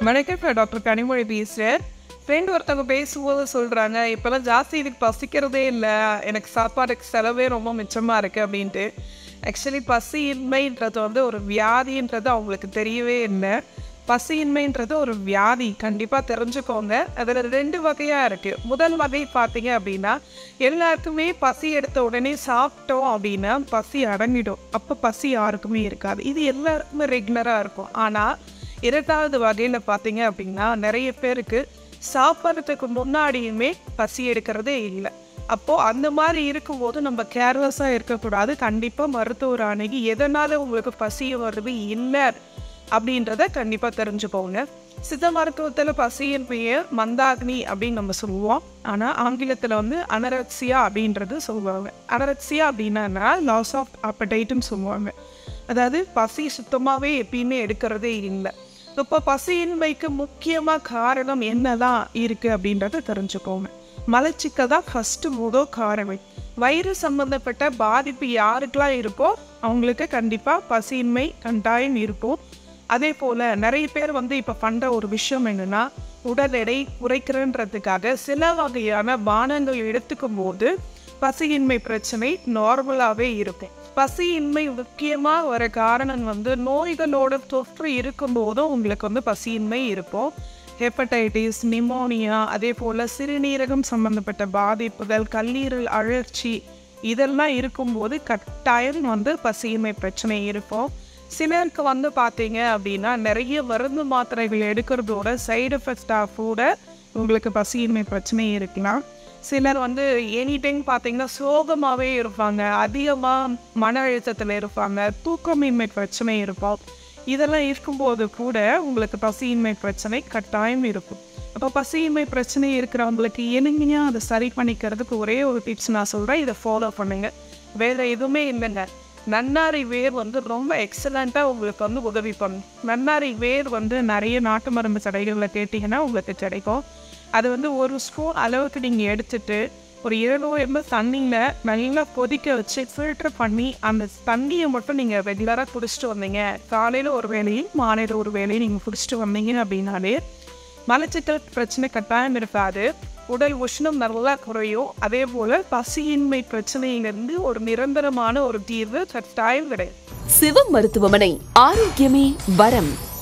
வணக்கம் நான் டாக்டர் கனிமொழி பேசுகிறேன் ஃப்ரெண்ட் ஒருத்தவங்க பேசும்போது சொல்கிறாங்க இப்போல்லாம் ஜாஸ்தி இதுக்கு பசிக்கிறதே இல்லை எனக்கு சாப்பாடுக்கு செலவே ரொம்ப மிச்சமாக இருக்குது அப்படின்ட்டு ஆக்சுவலி பசியின்மைன்றது வந்து ஒரு வியாதின்றது அவங்களுக்கு தெரியவே இல்லை பசியின்மைன்றது ஒரு வியாதி கண்டிப்பாக தெரிஞ்சுக்கோங்க அதில் ரெண்டு வகையாக இருக்குது முதல் வகை பார்த்தீங்க அப்படின்னா எல்லாருக்குமே பசி எடுத்த உடனே சாப்பிட்டோம் அப்படின்னா பசி அடங்கிடும் அப்போ பசி யாருக்குமே இருக்காது இது எல்லாருக்குமே ரெகுலராக இருக்கும் ஆனால் இரண்டாவது வகையில் பார்த்தீங்க அப்படின்னா நிறைய பேருக்கு சாப்பிட்றதுக்கு முன்னாடியுமே பசி எடுக்கிறதே இல்லை அப்போது அந்த மாதிரி இருக்கும்போது நம்ம கேர்லெஸ்ஸாக இருக்கக்கூடாது கண்டிப்பாக மருத்துவர் அணுகி எதனால் உங்களுக்கு பசி வருது இல்லை அப்படின்றத கண்டிப்பாக தெரிஞ்சுக்கோங்க சித்த மருத்துவத்தில் பசியின்மையை மந்தாக்னி அப்படின்னு நம்ம சொல்லுவோம் ஆனால் ஆங்கிலத்தில் வந்து அனரக்சியா அப்படின்றது சொல்லுவாங்க அனரக்சியா அப்படின்னா லாஸ் ஆஃப் அப்படைட்டுன்னு சொல்லுவாங்க அதாவது பசி சுத்தமாகவே எப்பயுமே எடுக்கிறதே இல்லை இப்போ பசியின்மைக்கு முக்கியமாக காரணம் என்னதான் இருக்குது அப்படின்றத தெரிஞ்சுக்கோங்க மலச்சிக்கல் தான் ஃபஸ்ட்டு முதல் காரணம் வயிறு சம்மந்தப்பட்ட பாதிப்பு யாருக்கெல்லாம் இருக்கோ அவங்களுக்கு கண்டிப்பாக பசியின்மை கட்டாயம் இருக்கும் அதே போல் நிறைய பேர் வந்து இப்போ பண்ணுற ஒரு விஷயம் என்னென்னா உடல் எடை குறைக்கிறன்றதுக்காக சில வகையான பானங்கள் எடுத்துக்கும் போது பசியின்மை பிரச்சனை நார்மலாகவே இருக்கும் பசியின்மை முக்கியமாக வர காரணம் வந்து நோய்களோட தொற்று இருக்கும்போதும் உங்களுக்கு வந்து பசியின்மை இருக்கும் ஹெப்படைட்டிஸ் நிமோனியா அதே போல் சிறுநீரகம் சம்மந்தப்பட்ட பாதிப்புகள் கல்லீரல் அழற்சி இதெல்லாம் இருக்கும்போது கட்டாயம் வந்து பசியின்மை பிரச்சனை இருக்கும் சிலருக்கு வந்து பார்த்தீங்க அப்படின்னா நிறைய மருந்து மாத்திரைகள் எடுக்கிறதோட சைடு எஃபெக்டாக கூட உங்களுக்கு பசியின்மை பிரச்சனை இருக்கலாம் சிலர் வந்து எனி டைம் பார்த்தீங்கன்னா சோகமாகவே இருப்பாங்க அதிகமாக மன அழுத்தத்தில் இருப்பாங்க தூக்கமின்மை பிரச்சனை இருக்கும் இதெல்லாம் இருக்கும்போது கூட உங்களுக்கு பசியின்மை பிரச்சனை கட்டாயம் இருக்கும் அப்போ பசியின்மை பிரச்சனை இருக்கிறவங்களுக்கு எளிமையாக அதை சரி பண்ணிக்கிறதுக்கு ஒரே ஒரு டிப்ஸ் நான் சொல்கிறேன் இதை ஃபாலோ பண்ணுங்க வேறு எதுவுமே இல்லைங்க நன்னாரி வேர் வந்து ரொம்ப எக்ஸலண்ட்டாக உங்களுக்கு வந்து உதவி பண்ணும் நன்னாரி வேர் வந்து நிறைய நாட்டு மருந்து கடைகளில் கேட்டிங்கன்னா உங்களுக்கு கிடைக்கும் அது வந்து ஒரு ஸ்பூன் அளவுக்கு நீங்கள் எடுத்துட்டு ஒரு இருநூறு எம்எல் தண்ணியில் நல்லா கொதிக்க வச்சு ஃபில்டர் பண்ணி அந்த தண்ணியை மட்டும் நீங்கள் ரெகுலராக குடிச்சிட்டு வந்தீங்க காலையில் ஒரு வேலையும் மாலையில் ஒரு வேலையும் நீங்கள் குடிச்சிட்டு வந்தீங்க அப்படின்னாலே மலச்சிக்கல் பிரச்சனை கட்டாயம் இருக்காது உடல் உஷ்ணம் நல்லா குறையும் அதே போல் பசியின்மை பிரச்சனையிலிருந்து ஒரு நிரந்தரமான ஒரு தீர்வு கட்டாயம் கிடையாது சிவம் மருத்துவமனை ஆரோக்கியமே வரம்